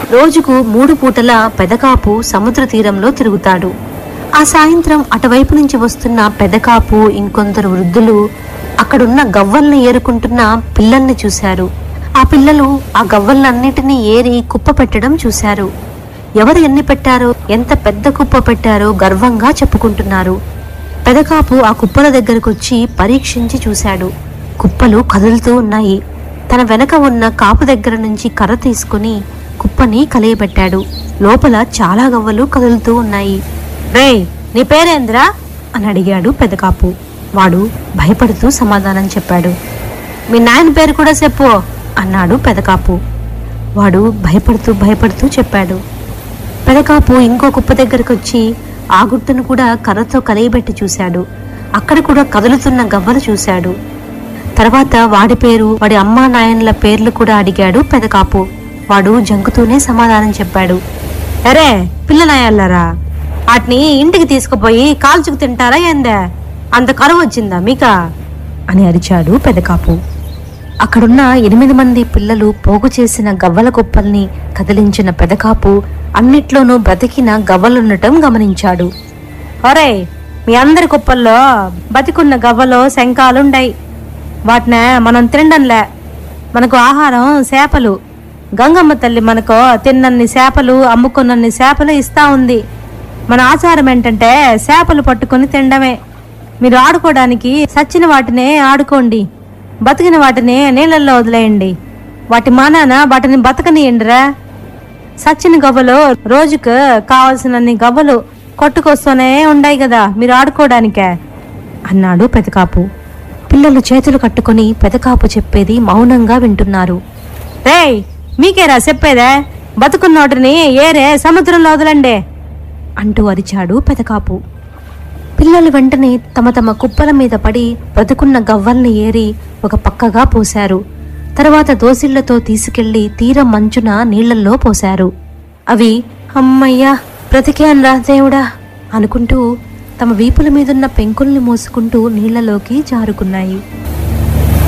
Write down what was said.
రోజుకు మూడు పూటల పెదకాపు సముద్ర తీరంలో తిరుగుతాడు ఆ సాయంత్రం అటువైపు నుంచి వస్తున్న పెదకాపు ఇంకొందరు వృద్ధులు అక్కడున్న గవ్వల్ని ఏరుకుంటున్న పిల్లల్ని చూశారు ఆ పిల్లలు ఆ గవ్వలన్నిటినీ ఏరి కుప్ప పెట్టడం చూశారు ఎవరు ఎన్ని పెట్టారో ఎంత పెద్ద కుప్ప పెట్టారో గర్వంగా చెప్పుకుంటున్నారు పెదకాపు ఆ కుప్పల దగ్గరకు వచ్చి పరీక్షించి చూశాడు కుప్పలు కదులుతూ ఉన్నాయి తన వెనక ఉన్న కాపు దగ్గర నుంచి కర్ర తీసుకుని కుప్పని కలియబెట్టాడు లోపల చాలా గవ్వలు కదులుతూ ఉన్నాయి రేయ్ నీ పేరేంద్రా అని అడిగాడు పెదకాపు వాడు భయపడుతూ సమాధానం చెప్పాడు మీ నాయన పేరు కూడా చెప్పు అన్నాడు పెదకాపు వాడు భయపడుతూ భయపడుతూ చెప్పాడు పెదకాపు ఇంకో కుప్ప దగ్గరకు వచ్చి ఆ గుట్టను కూడా కర్రతో కలియబెట్టి చూశాడు అక్కడ కూడా కదులుతున్న గవ్వలు చూశాడు తర్వాత వాడి పేరు వాడి అమ్మా నాయనల పేర్లు కూడా అడిగాడు పెదకాపు వాడు జంకుతూనే సమాధానం చెప్పాడు అరే పిల్లనాయాలరా వాటిని ఇంటికి తీసుకుపోయి కాల్చుకు తింటారా ఏందే అంత కరువు వచ్చిందా మీకా అని అరిచాడు పెదకాపు అక్కడున్న ఎనిమిది మంది పిల్లలు పోగు చేసిన గవ్వల కుప్పల్ని కదిలించిన పెదకాపు అన్నిట్లోనూ బ్రతికిన గవ్వలుండటం గమనించాడు ఒరే మీ అందరి కుప్పల్లో బతికున్న గవ్వలో శంఖాలుండాయి వాటినే మనం తినడంలే మనకు ఆహారం చేపలు గంగమ్మ తల్లి మనకు తిన్నన్ని చేపలు అమ్ముకున్నన్ని చేపలు ఇస్తా ఉంది మన ఆచారం ఏంటంటే చేపలు పట్టుకొని తినడమే మీరు ఆడుకోవడానికి సచ్చిన వాటినే ఆడుకోండి బతికిన వాటిని నీళ్ళల్లో వదిలేయండి వాటి మానాన వాటిని బతకనియండిరా సచ్చిన గవ్వలు రోజుకు కావలసినన్ని గవ్వలు కొట్టుకొస్తూనే ఉండాయి కదా మీరు ఆడుకోవడానికే అన్నాడు పెదకాపు పిల్లలు చేతులు కట్టుకొని పెదకాపు చెప్పేది మౌనంగా వింటున్నారు రేయ్ మీకేరా చెప్పేదే బతుకున్నోటిని ఏరే సముద్రంలో వదలండి అంటూ అరిచాడు పెదకాపు పిల్లలు వెంటనే తమ తమ కుప్పల మీద పడి బ్రతుకున్న గవ్వల్ని ఏరి ఒక పక్కగా పోశారు తర్వాత దోసిళ్లతో తీసుకెళ్లి తీరం మంచున నీళ్లల్లో పోశారు అవి అమ్మయ్యా బ్రతికేన్రా దేవుడా అనుకుంటూ తమ వీపుల మీదున్న పెంకుల్ని మోసుకుంటూ నీళ్లలోకి జారుకున్నాయి